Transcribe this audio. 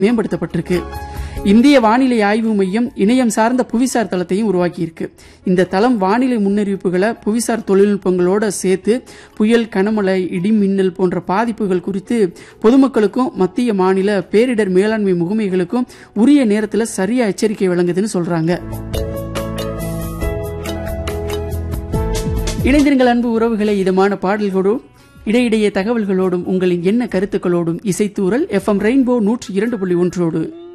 மேம்படுத்தப்பட்டிருக்கு இந்திய வானிலை ஆய்வு மையம் இணையம் சார்ந்த புவிசார் தளத்தையும் உருவாக்கியிருக்கு இந்த தளம் வானிலை முன்னறிவிப்புகளை புவிசார் தொழில்நுட்பங்களோட சேர்த்து புயல் கனமழை இடி மின்னல் போன்ற பாதிப்புகள் குறித்து பொதுமக்களுக்கும் மத்திய மாநில பேரிடர் மேலாண்மை முகமைகளுக்கும் உரிய நேரத்தில் சரியா எச்சரிக்கை வழங்குதுன்னு சொல்றாங்க இணைந்திருங்கள் அன்பு உறவுகளை இதமான பாடல்களோடும் இடையிடையே தகவல்களோடும் உங்களின் என்ன கருத்துக்களோடும் இசைத்தூரல் எஃப்எம் ரெயின்போ நூற்றி இரண்டு புள்ளி ஒன்றோடு